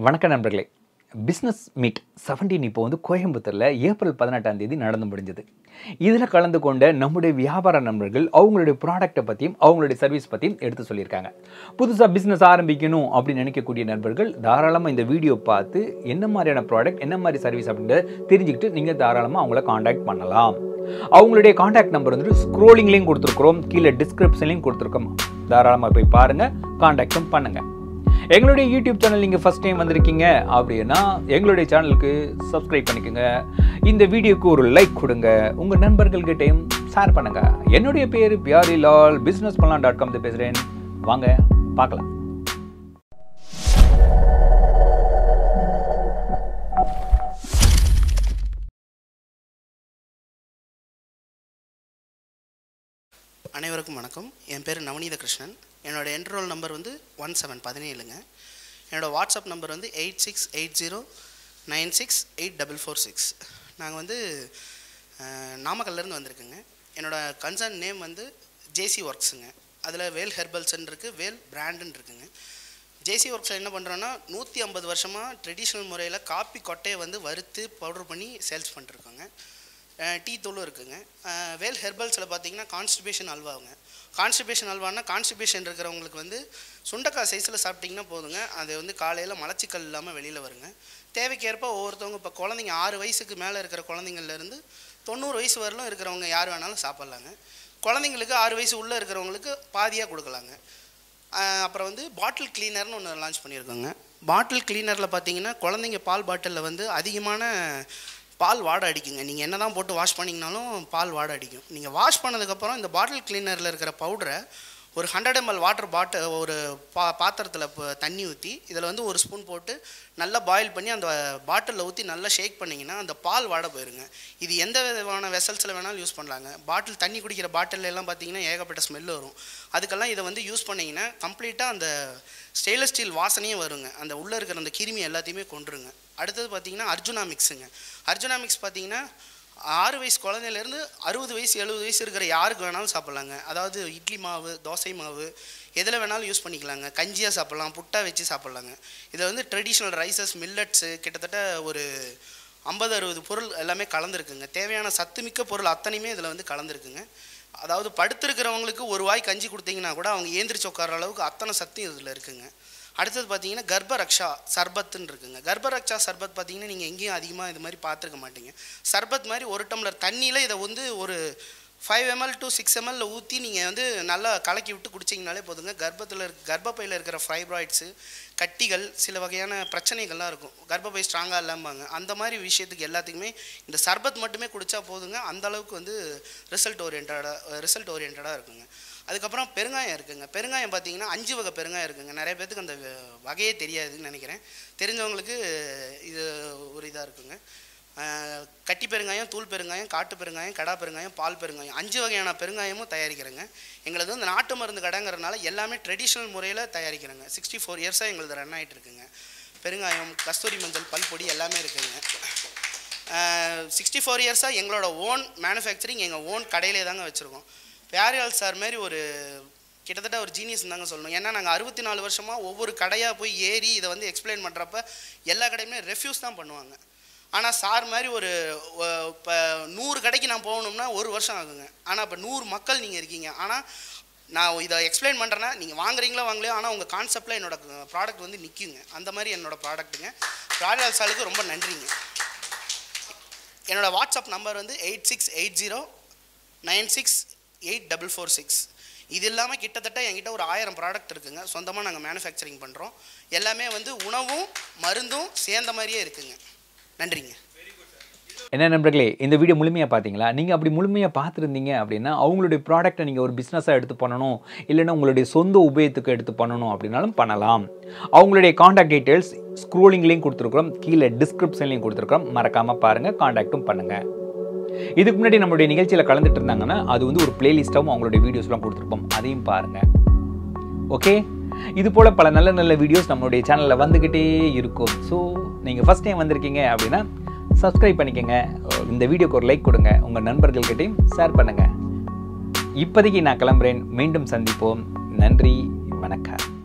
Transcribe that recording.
வணக்கம் நண்பர்களே business meet seventeen இப்போ வந்து கோயம்புத்தூரில் ஏப்ரல் பதினெட்டாம் தேதி நடந்து முடிஞ்சது இதில் கலந்து கொண்ட நம்முடைய வியாபார நண்பர்கள் அவங்களுடைய ப்ராடக்ட்டை பற்றியும் அவங்களுடைய சர்வீஸ் பற்றியும் எடுத்து சொல்லியிருக்காங்க புதுசாக பிஸ்னஸ் ஆரம்பிக்கணும் அப்படின்னு நினைக்கக்கூடிய நண்பர்கள் தாராளமாக இந்த வீடியோ பார்த்து என்ன மாதிரியான ப்ராடக்ட் என்ன மாதிரி சர்வீஸ் அப்படின்றத தெரிஞ்சுக்கிட்டு நீங்கள் தாராளமாக அவங்கள காண்டாக்ட் பண்ணலாம் அவங்களுடைய காண்டாக்ட் நம்பர் வந்துட்டு ஸ்க்ரோலிங்லேயும் கொடுத்துருக்குறோம் கீழே டிஸ்கிரிப்ஷன்லையும் கொடுத்துருக்கோம் தாராளமாக போய் பாருங்கள் காண்டாக்டும் பண்ணுங்கள் எங்களுடைய யூடியூப் சேனல் நீங்கள் ஃபஸ்ட் டைம் வந்திருக்கீங்க அப்படின்னா எங்களுடைய சேனலுக்கு சப்ஸ்கிரைப் பண்ணிக்கோங்க இந்த வீடியோக்கு ஒரு லைக் கொடுங்க உங்கள் நண்பர்கள்கிட்டையும் ஷேர் பண்ணுங்க என்னுடைய பேர் பியாரி லால் பிஸ்னஸ் பண்ணலாம் டாட் காம் பேசுகிறேன் வாங்க பார்க்கலாம் அனைவருக்கும் வணக்கம் என் பேர் நவநீத கிருஷ்ணன் என்னோட என்ரோல் நம்பர் வந்து ஒன் செவன் பதினேழுங்க என்னோட வாட்ஸ்அப் நம்பர் வந்து eight six eight zero nine six eight double four six நாங்கள் வந்து அஹ், நாமக்கல்லேருந்து வந்திருக்குங்க என்னோட கன்சர்ன் நேம் வந்து ஜேசி ஒர்க்ஸுங்க அதில் வேல் ஹெர்பல்ஸ்ன்னு இருக்குது வேல் பிராண்டுன்னு இருக்குங்க ஜேசி ஒர்க்ஸில் என்ன பண்ணுறோன்னா நூற்றி ஐம்பது வருஷமாக ட்ரெடிஷ்னல் முறையில் காப்பி கொட்டையை வந்து வறுத்து பவுடர் பண்ணி சேல்ஸ் பண்ணிருக்கோங்க அஹ் டீ தூளும் இருக்குங்க அஹ் வேல் ஹெர்பல்ஸில் பார்த்தீங்கன்னா கான்ஸ்டிபேஷன் அல்வாங்க கான்ஸ்டிபேஷன் அல்வானா கான்ஸ்டிபேஷன் இருக்கிறவங்களுக்கு வந்து சுண்டக்காய் சைஸில் சாப்பிட்டிங்கன்னா போதுங்க அது வந்து காலையில் மலச்சிக்கல் இல்லாமல் வெளியில் வருங்க தேவைக்கேற்ப ஒவ்வொருத்தவங்க இப்போ குழந்தைங்க ஆறு வயசுக்கு மேலே இருக்கிற குழந்தைங்கள்லேருந்து தொண்ணூறு வயசு வரலும் இருக்கிறவங்க யார் வேணாலும் சாப்பிட்லாங்க குழந்தைங்களுக்கு ஆறு வயசு உள்ளே இருக்கிறவங்களுக்கு பாதியாக கொடுக்கலாங்க ஆஹ் அப்புறம் வந்து பாட்டில் கிளீனர்னு ஒன்று லான்ச் பண்ணியிருக்கோங்க பாட்டில் கிளீனரில் பார்த்தீங்கன்னா குழந்தைங்க பால் பாட்டிலில் வந்து அதிகமான பால் வாடை அடிக்குங்க நீங்கள் என்ன தான் போட்டு வாஷ் பண்ணிங்கனாலும் பால் வாடை அடிக்கும் நீங்கள் வாஷ் பண்ணதுக்கப்புறம் இந்த பாட்டில் கிளீனரில் இருக்கிற பவுடரை ஒரு ஹண்ட்ரட் எம்எல் வாட்டர் பாட்டில் ஒரு பா பாத்திரத்தில் இப்போ தண்ணி ஊற்றி இதில் வந்து ஒரு ஸ்பூன் போட்டு நல்லா பாயில் பண்ணி அந்த பாட்டிலில் ஊற்றி நல்லா ஷேக் பண்ணிங்கன்னா அந்த பால் வாடை போயிருங்க இது எந்த விதமான வெசல்ஸில் வேணாலும் யூஸ் பண்ணலாங்க பாட்டில் தண்ணி குடிக்கிற பாட்டில் எல்லாம் பார்த்தீங்கன்னா ஏகப்பட்ட ஸ்மெல் வரும் அதுக்கெல்லாம் இதை வந்து யூஸ் பண்ணிங்கன்னா கம்ப்ளீட்டாக அந்த ஸ்டெயின்லெஸ் ஸ்டீல் வாசனையும் வருங்க அந்த உள்ளே இருக்கிற அந்த கிருமி எல்லாத்தையுமே கொண்டுருங்க அடுத்தது பார்த்தீங்கன்னா அர்ஜுனா மிக்ஸுங்க அர்ஜுனா மிக்ஸ் பார்த்தீங்கன்னா ஆறு வயசு குழந்தையிலேருந்து அறுபது வயசு எழுபது வயசு இருக்கிற யாருக்கு வேணாலும் சாப்பிட்லாங்க அதாவது இட்லி மாவு தோசை மாவு எதில் வேணாலும் யூஸ் பண்ணிக்கலாங்க கஞ்சியாக சாப்பிட்லாம் புட்டா வச்சு சாப்பிட்லாங்க இதில் வந்து ட்ரெடிஷ்னல் ரைசஸ் மில்லட்ஸு கிட்டத்தட்ட ஒரு ஐம்பது அறுபது பொருள் எல்லாமே கலந்துருக்குங்க தேவையான சத்துமிக்க பொருள் அத்தனையுமே இதில் வந்து கலந்துருக்குங்க அதாவது படுத்திருக்கிறவங்களுக்கு ஒரு வாய் கஞ்சி கொடுத்தீங்கன்னா கூட அவங்க ஏந்திரிச்சு உட்கார அளவுக்கு அத்தனை சத்து இதில் இருக்குங்க அடுத்தது பார்த்தீங்கன்னா கர்ப்ப ரக்ஷா சர்பத்துன்னு இருக்குங்க கர்ப்ப ரக்ஷா சர்பத் பார்த்தீங்கன்னா நீங்கள் எங்கேயும் அதிகமாக இது மாதிரி பார்த்துருக்க மாட்டீங்க சர்பத் மாதிரி ஒரு டம்ளர் தண்ணியில் இதை வந்து ஒரு ஃபைவ் எம்எல் டு சிக்ஸ் எம்எல்ல ஊற்றி நீங்கள் வந்து நல்லா கலக்கி விட்டு குடிச்சிங்கனாலே போதுங்க கர்ப்பத்தில் இருக்க கர்ப்பப்பையில் இருக்கிற ஃபைப்ராய்ட்ஸு கட்டிகள் சில வகையான பிரச்சனைகள்லாம் இருக்கும் கர்ப்பப்பை ஸ்ட்ராங்காக இல்லாமாங்க அந்த மாதிரி விஷயத்துக்கு எல்லாத்துக்குமே இந்த சர்பத் மட்டுமே குடித்தா போதுங்க அந்த அளவுக்கு வந்து ரிசல்ட் ஓரியன்டாக ரிசல்ட் ஓரியன்டாக இருக்குங்க அதுக்கப்புறம் பெருங்காயம் இருக்குங்க பெருங்காயம் பார்த்தீங்கன்னா அஞ்சு வகை பெருங்காயம் இருக்குங்க நிறைய பேத்துக்கு அந்த வ- வகையே தெரியாதுன்னு நினைக்கிறேன் தெரிஞ்சவங்களுக்கு இது ஒரு இதாக இருக்குங்க ஆஹ் கட்டி பெருங்காயம் தூள் பெருங்காயம் காட்டு பெருங்காயம் கடா பெருங்காயம் பால் பெருங்காயம் அஞ்சு வகையான பெருங்காயமும் தயாரிக்கிறேங்க எங்களது வந்து நாட்டு மருந்து கடைங்கிறனால எல்லாமே ட்ரெடிஷ்னல் முறையில் தயாரிக்கிறேங்க சிக்ஸ்டி ஃபோர் இயர்ஸாக எங்களது ரன் ஆகிட்டு இருக்குங்க பெருங்காயம் கஸ்தூரி மஞ்சள் பல்பொடி எல்லாமே இருக்குங்க சிக்ஸ்டி ஃபோர் இயர்ஸாக எங்களோட ஓன் மேனுஃபேக்சரிங் எங்கள் ஓன் கடையிலே தாங்க வச்சுருக்கோம் பேரியால் சார் மாதிரி ஒரு கிட்டத்தட்ட ஒரு ஜீனியஸ் தாங்க சொல்லணும் ஏன்னா நாங்கள் அறுபத்தி நாலு வருஷமாக ஒவ்வொரு கடையாக போய் ஏறி இதை வந்து எக்ஸ்பிளைன் பண்ணுறப்ப எல்லா கடையுமே ரெஃப்யூஸ் தான் பண்ணுவாங்க ஆனால் சார் மாதிரி ஒரு இப்போ நூறு கடைக்கு நான் போகணும்னா ஒரு வருஷம் ஆகுங்க ஆனால் இப்போ நூறு மக்கள் நீங்கள் இருக்கீங்க ஆனால் நான் இதை எக்ஸ்பிளைன் பண்ணுறேன்னா நீங்கள் வாங்குறீங்களோ வாங்கலையோ ஆனால் உங்கள் கான்செப்டில் என்னோட ப்ராடக்ட் வந்து நிற்குங்க அந்த மாதிரி என்னோட ப்ராடக்ட்டுங்க பேரியால் சாருக்கு ரொம்ப நன்றிங்க என்னோட வாட்ஸ்அப் நம்பர் வந்து eight six eight zero nine six eight double four six இது இல்லாமல் கிட்டத்தட்ட என்கிட்ட ஒரு ஆயிரம் ப்ராடக்ட் இருக்குங்க சொந்தமாக நாங்கள் மேனுஃபேக்சரிங் பண்ணுறோம் எல்லாமே வந்து உணவும் மருந்தும் சேர்ந்த மாதிரியே இருக்குங்க நன்றிங்க என்ன நண்பர்களே இந்த வீடியோ முழுமையாக பார்த்தீங்களா நீங்கள் அப்படி முழுமையாக பார்த்துருந்தீங்க அப்படின்னா அவங்களுடைய ப்ராடக்ட்டை நீங்கள் ஒரு பிஸ்னஸாக எடுத்து பண்ணணும் இல்லைன்னா உங்களுடைய சொந்த உபயோகத்துக்கு எடுத்து பண்ணணும் அப்படின்னாலும் பண்ணலாம் அவங்களுடைய காண்டாக்ட் டீட்டெயில்ஸ் ஸ்க்ரோலிங்லேயும் கொடுத்துருக்குறோம் கீழே டிஸ்கிரிப்ஷன்லையும் கொடுத்துருக்குறோம் மறக்காமல் பாருங்கள் காண்டாக்டும் பண்ணுங்கள் இதுக்கு முன்னாடி நம்மளுடைய நிகழ்ச்சியில் கலந்துட்டு இருந்தாங்கன்னா அது வந்து ஒரு பிளேலிஸ்ட்டாகவும் அவங்களுடைய வீடியோஸ்லாம் கொடுத்துருப்போம் அதையும் பாருங்கள் ஓகே இது போல் பல நல்ல நல்ல வீடியோஸ் நம்மளுடைய சேனலில் வந்துக்கிட்டே இருக்கும் ஸோ நீங்கள் ஃபஸ்ட் டைம் வந்திருக்கீங்க அப்படின்னா சப்ஸ்கிரைப் பண்ணிக்கோங்க இந்த வீடியோக்கு ஒரு லைக் கொடுங்க உங்கள் நண்பர்கள்கிட்டையும் ஷேர் பண்ணுங்கள் இப்போதைக்கு நான் கிளம்புறேன் மீண்டும் சந்திப்போம் நன்றி வணக்கம்